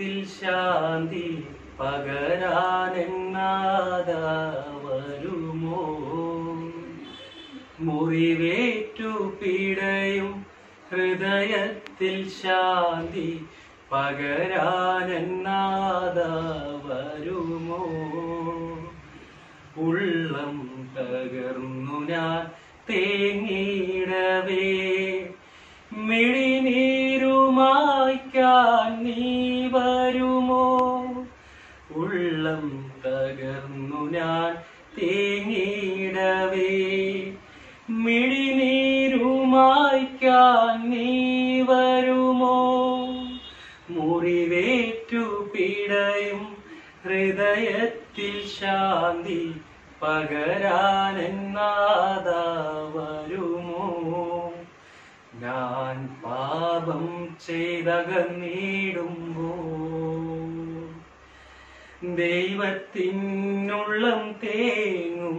ഹൃദയത്തിൽ ശാന്തി പകരാനെന്നാദ വരുമോ മുറിവേറ്റു പിടയും ഹൃദയത്തിൽ ശാന്തി പകരാനെന്നാദ വരുമോ ഉള്ളം തകർന്നു ഞാൻ തേങ്ങിടവേ മിഴിനീരുമായ്ക്കാൻ നീ വരുമോ ഉള്ളം തകർന്നു ഞാൻ തേങ്ങിടവേ മിഴിനീരുമായ്ക്കാൻ നീ വരുമോ മുറിവേറ്റു പിടയും ഹൃദയത്തിൽ ശാന്തി പകരാനെന്നാദ വരുമോ ഞാൻ പാപം ചെയ്തകന്നിടുമ്പോ ദൈവത്തിനുള്ളം തേങ്ങും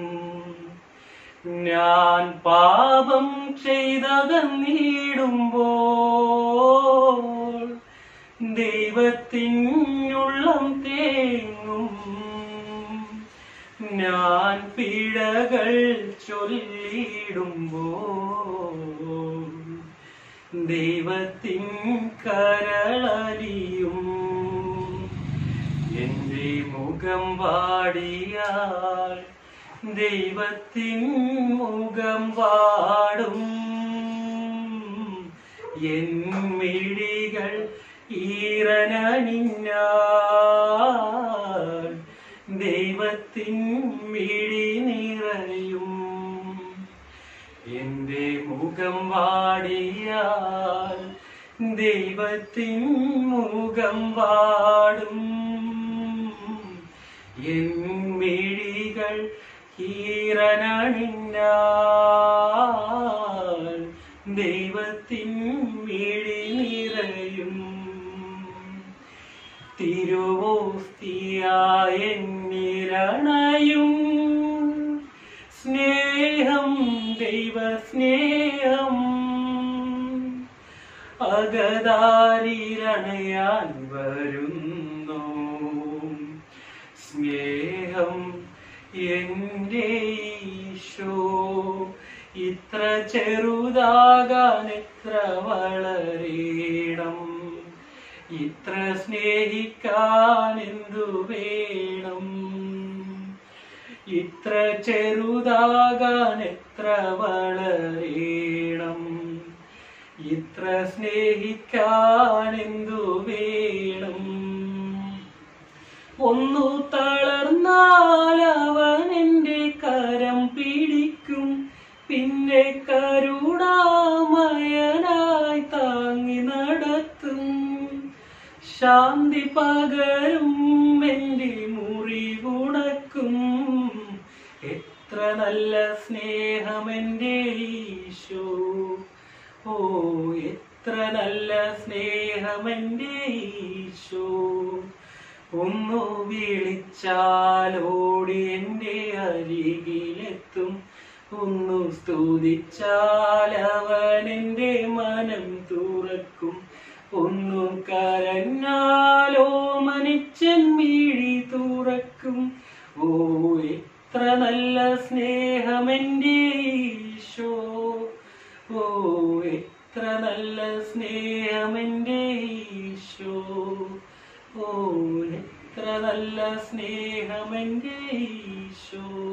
ഞാൻ പാപം ചെയ്തകന്നിടുമ്പോൾ ദൈവത്തിനുള്ളം തേങ്ങും ഞാൻ പിഴകൾ ചൊല്ലിടുമ്പോൾ ദൈവത്തിൻ കരളലിയും എന്റെ മുഖം വാടിയാൽ ദൈവത്തിൻ മുഖം വാടും എൻ മിഴികൾ ഈറനണിഞ്ഞാൽ ദൈവത്തിൻ മിഴി നിറയും എന്റെ മുഖം വാടിയാൽ ദൈവത്തിൻ മുഖം വാടും എൻ മിഴികൾ ഈറനണിഞ്ഞാൽ ദൈവത്തിൻ മിഴി നിറയും തിരുവോസ്തിയായ നിരണയും സ്നേഹം ദൈവസ്നേഹം അകതാരിരണയാൻ വരുന്നു സ്നേഹം എൻ്റെ ഈശോ ഇത്ര ചെറുതാകാൻ എത്ര വളരേണം ഇത്ര സ്നേഹിക്കാൻ എന്തു വേണം ഇത്ര ചെറുതാകാൻ എത്ര വളരേണം ഇത്ര സ്നേഹിക്കാൻ എന്തു വേണം ഒന്നു തളർന്നാൽ അവൻ എന്റെ കരം പിടിക്കും പിന്നെ കരുണാമയനായി താങ്ങി നടത്തും ശാന്തി പകരും എന്റെ മുറിവുണക്കും എത്ര നല്ല സ്നേഹം എൻ്റെ ഈശോ ഓ എത്ര നല്ല സ്നേഹം എൻ്റെ ഈശോ ഒന്നു വിളിച്ചാൽ ഓടി എൻ്റെ അരികിലെത്തും ഒന്നു സ്തുതിച്ചാൽ അവൻ എൻ്റെ മനം തുറക്കും ഒന്നു കരഞ്ഞാലോ മനിച്ചൻ മിഴി തുറക്കും ഓ എത്ര നല്ല സ്നേഹം എൻ്റെ ഈശോ ഓ എത്ര നല്ല സ്നേഹം എൻ്റെ ഈശോ ഓ എത്ര നല്ല സ്നേഹം എൻ്റെ ഈശോ